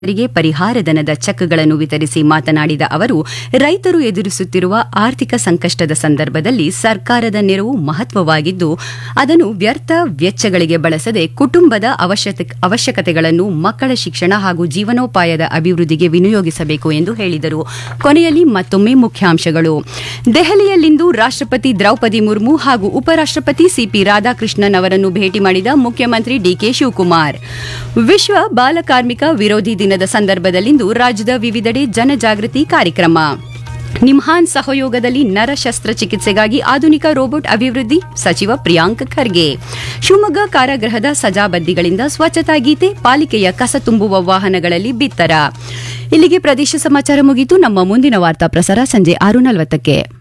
ರಿಗೆ ಪರಿಹಾರಧನದ ಚೆಕ್ಗಳನ್ನು ವಿತರಿಸಿ ಮಾತನಾಡಿದ ಅವರು ರೈತರು ಎದುರಿಸುತ್ತಿರುವ ಆರ್ಥಿಕ ಸಂಕಷ್ಟದ ಸಂದರ್ಭದಲ್ಲಿ ಸರ್ಕಾರದ ನೆರವು ಮಹತ್ವವಾಗಿದ್ದು ಅದನ್ನು ವ್ಯರ್ಥ ವೆಚ್ಚಗಳಿಗೆ ಬಳಸದೆ ಕುಟುಂಬದ ಅವಶ್ಯಕ- ಅವಶ್ಯಕತೆಗಳನ್ನು ಮಕ್ಕಳ ಶಿಕ್ಷಣ ಹಾಗೂ ಜೀವನೋಪಾಯದ ಅಭಿವೃದ್ಧಿಗೆ ವಿನಿಯೋಗಿಸಬೇಕು ಎಂದು ಹೇಳಿದರು ಕೊನೆಯಲ್ಲಿ ಮತ್ತೊಮ್ಮೆ ಮುಖ್ಯಾಂಶಗಳು ದೆಹಲಿಯಲ್ಲಿಂದು ರಾಷ್ಟ್ರಪತಿ ದ್ರೌಪದಿ ಮುರ್ಮು ಹಾಗೂ ಉಪರಾಷ್ಟ್ರಪತಿ ಸಿಪಿ ರಾಧಾಕೃಷ್ಣನ್ ಅವರನ್ನು ಭೇಟಿ ಮಾಡಿದ ಮುಖ್ಯಮಂತ್ರಿ ಡಿಕೆ ಶಿವಕುಮಾರ್ ವಿಶ್ವ ಬಾಲಕಾರ್ಮಿಕ ವಿರೋಧಿ ದಿನದ ಸಂದರ್ಭದಲ್ಲಿಂದು ರಾಜ್ಯದ ವಿವಿಧೆಡೆ ಜನಜಾಗೃತಿ ಕಾರ್ಯಕ್ರಮ ನಿಮ್ಹಾನ್ ಸಹಯೋಗದಲ್ಲಿ ನರ ಶಸ್ತ್ರಚಿಕಿತ್ಸೆಗಾಗಿ ಆಧುನಿಕ ರೋಬೋಟ್ ಅಭಿವೃದ್ಧಿ ಸಚಿವ ಪ್ರಿಯಾಂಕ್ ಖರ್ಗೆ ಶಿವಮೊಗ್ಗ ಕಾರಾಗೃಹದ ಸಜಾಬಂದಿಗಳಿಂದ ಸ್ವಚ್ಛತಾ ಗೀತೆ ಪಾಲಿಕೆಯ ಕಸ ತುಂಬುವ ವಾಹನಗಳಲ್ಲಿ ಬಿತ್ತರ ಇಲ್ಲಿಗೆ ಪ್ರದೇಶ ಸಮಾಚಾರ ಮುಗಿತು ನಮ್ಮ ಮುಂದಿನ ವಾರ್ತಾ ಪ್ರಸಾರ ಸಂಜೆ ಆರು ನಲವತ್ತಕ್ಕೆ